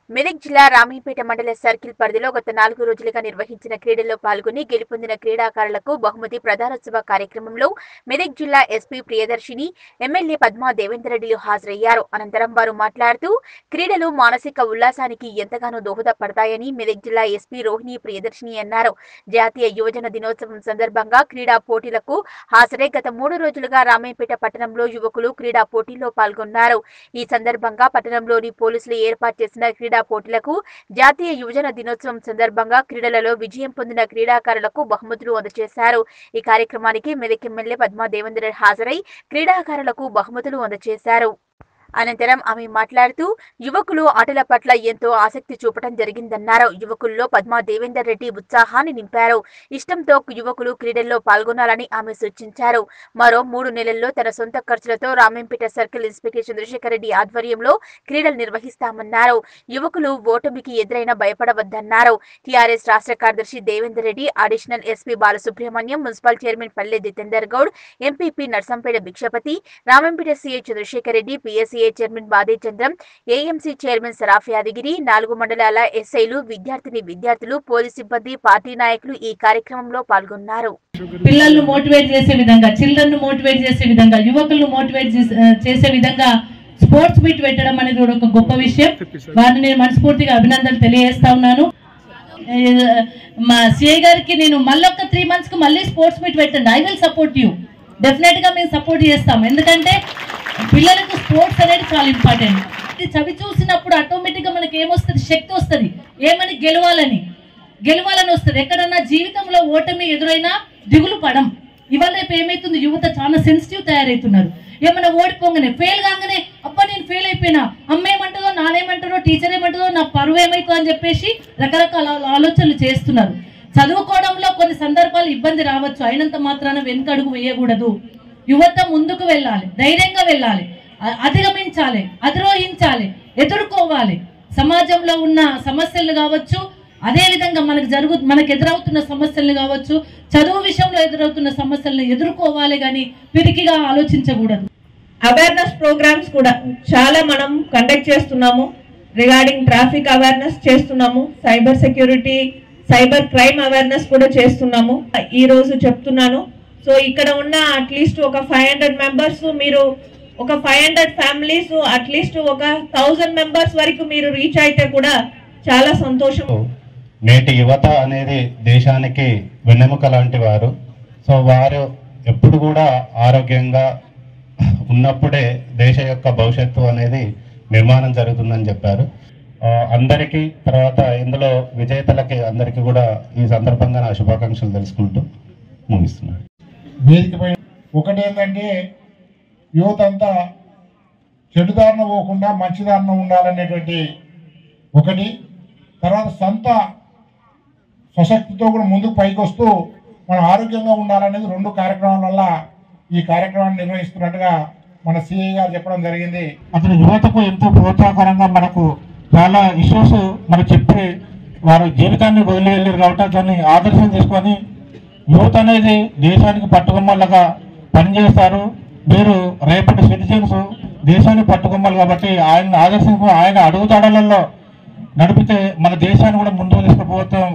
మెదక్ జిల్లా రామీపేట మండల సర్కిల్ పరిధిలో గత నాలుగు రోజులుగా నిర్వహించిన క్రీడల్లో పాల్గొని గెలుపొందిన క్రీడాకారులకు బహుమతి ప్రదానోత్సవ కార్యక్రమంలో మెదక్ జిల్లా ఎస్పీ ప్రియదర్శిని ఎమ్మెల్యే పద్మా దేవేందర్ రెడ్డిలు హాజరయ్యారు అనంతరం వారు మాట్లాడుతూ క్రీడలు మానసిక ఉల్లాసానికి ఎంతగానో దోహదపడతాయని మెదక్ జిల్లా ఎస్పీ రోహిణి ప్రియదర్శిని అన్నారు జాతీయ యువజన దినోత్సవం సందర్భంగా క్రీడా పోటీలకు హాజరై గత మూడు రోజులుగా రామేపేట పట్టణంలో యువకులు క్రీడా పోటీల్లో పాల్గొన్నారు ఈ సందర్భంగా పట్టణంలోని పోలీసులు ఏర్పాటు చేసిన క్రీడా పోటీలకు జాతీయ యువజన దినోత్సవం సందర్భంగా క్రీడలలో విజయం పొందిన క్రీడాకారులకు బహుమతులు అందజేశారు ఈ కార్యక్రమానికి మెదక్ ఎమ్మెల్యే పద్మా దేవేంద్ర హాజరై క్రీడాకారులకు బహుమతులు అందజేశారు అనంతరం ఆమె మాట్లాడుతూ యువకులు ఆటల పట్ల ఎంతో ఆసక్తి చూపడం జరిగిందన్నారు యువకుల్లో పద్మా దేవేందర్ రెడ్డి ఉత్సాహాన్ని నింపారు ఇష్టంతో యువకులు క్రీడల్లో పాల్గొనాలని ఆమె సూచించారు మరో మూడు నెలల్లో తన సొంత ఖర్చులతో రామంపేట సర్కిల్ ఇన్స్పెక్టర్ చంద్రశేఖర్ రెడ్డి ఆధ్వర్యంలో క్రీడలు నిర్వహిస్తామన్నారు యువకులు ఓటమికి ఎదురైన భయపడవద్దన్నారు టీఆర్ఎస్ రాష్ట్ర కార్యదర్శి Devender Reddy additional SP Balasubramanyam municipal chairman Palle Jitender Goud MPP Narsampet Bhikshapathi Ramampet CI Chandrashekar Reddy PSCA chairman Bade Chandram AMC chairman Saraf Yadagiri నాలుగు మండలాల ఎస్ఐలు విద్యార్థిని విద్యార్థులు పోలీస్ సిబ్బంది పార్టీ నాయకులు ఈ కార్యక్రమంలో పాల్గొన్నారు పిల్లలను మోటివేట్ చేసే విధంగా చిల్డ్రన్ ను మోటివేట్ చేసే విధంగా యువకులను మోటివేట్ చేసే- చేసే విధంగా స్పోర్ట్స్ మీట్ పెట్టడం అనేది కూడా ఒక గొప్ప విషయం వారిని నేను మనస్ఫూర్తిగా అభినందనలు తెలియజేస్తా ఉన్నాను ఏ, మా సిఐ గారికి నేను మళ్ళీ ఒక త్రీ మంత్స్ కి మళ్ళీ స్పోర్ట్స్ మీట్ పెట్టండి I will support you definite గా మేము సపోర్ట్ చేస్తాం ఎందుకంటే పిల్లలకు స్పోర్ట్స్ అనేది చాలా ఇంపార్టెంట్ ఇది చవి చూసినప్పుడు ఆటోమేటిక్ గా మనకి ఏమొస్తుంది శక్తి వస్తుంది ఏమని గెలవాలని గెలవాలని వస్తుంది ఎక్కడన్నా జీవితంలో ఓటమి ఎదురైనా దిగులు పడం ఇవాళ రేపు ఏమైతుంది యువత చాలా సెన్సిటివ్ తయారవుతున్నారు ఏమైనా ఓడిపోగానే ఫెయిల్ కాగానే అబ్బా నేను ఫెయిల్ అయిపోయినా అమ్మ ఏమంటుందో నానేమంటారో టీచర్ ఏమంటుందో నా పరువు ఏమవుతుందో అని చెప్పేసి రకరకాల ఆ- ఆలోచనలు చేస్తున్నారు చదువుకోవడంలో కొన్ని సందర్భాలు ఇబ్బంది రావచ్చు అయినంత మాత్రాన వెనుకడుగు వేయకూడదు యువత ముందుకు వెళ్ళాలి ధైర్యంగా వెళ్ళాలి అ- అధిగమించాలి అధిరోహించాలి ఎదుర్కోవాలి సమాజంలో ఉన్న సమస్యలు కావచ్చు అదే విధంగా మనకు జరుగు మనకు ఎదురవుతున్న సమస్యలు కావచ్చు చదువు విషయంలో ఎదురవుతున్న సమస్యలను ఎదుర్కోవాలి కానీ పిరికిగా ఆలోచించకూడదు అవేర్నెస్ ప్రోగ్రామ్స్ కూడా చాలా మనం కండక్ట్ చేస్తున్నాము రిగార్డింగ్ ట్రాఫిక్ అవేర్నెస్ చేస్తున్నాము cyber security cyber crime awareness కూడా చేస్తున్నాము ఈ రోజు చెప్తున్నాను సో ఇక్కడ ఉన్న అట్లీస్ట్ ఒక ఫైవ్ హండ్రెడ్ మెంబర్స్ మీరు ఒక ఫైవ్ హండ్రెడ్ ఫ్యామిలీస్ అట్లీస్ట్ ఒక థౌజండ్ మెంబర్స్ వరకు మీరు రీచ్ అయితే కూడా చాలా సంతోషం నేటి యువత అనేది దేశానికి వెన్నెముక లాంటి వారు సో వారు ఎప్పుడు కూడా ఆరోగ్యంగా ఉన్నప్పుడే దేశ యొక్క భవిష్యత్తు అనేది నిర్మాణం జరుగుతుందని చెప్పారు ఆ, అందరికీ తర్వాత ఇందులో విజేతలకి అందరికీ కూడా ఈ సందర్భంగా నా శుభాకాంక్షలు తెలుసుకుంటూ ముగిస్తున్నాను వేదికపై ఒకటేంటంటే యువత అంతా చెడుదారిన పోకుండా మంచిదారిన ఉండాలనేటువంటి ఒకటి తర్వాత సొంత స్వశక్తితో కూడా ముందుకు పైకి వస్తూ మనం ఆరోగ్యంగా ఉండాలనేది రెండు కార్యక్రమాల వల్ల ఈ కార్యక్రమాన్ని నిర్వహిస్తున్నట్టుగా మన సిఐ గారు చెప్పడం జరిగింది అతని యువతకు ఎంతో ప్రోత్సాహకరంగా మనకు చాలా ఇష్యూస్ మనకు చెప్పి వారి జీవితాన్ని వదిలి వెళ్ళారు కాబట్టి దాన్ని ఆదర్శం తీసుకొని యువత అనేది దేశానికి పట్టుకొమ్మలుగా పనిచేస్తారు మీరు రేపటి సిటిజన్స్ దేశాన్ని పట్టుకొమ్మలు కాబట్టి ఆయన ఆదర్శం ఆయన అడుగుతాడలలో నడిపితే మన దేశాన్ని కూడా ముందుకు తీసుకుపోతాం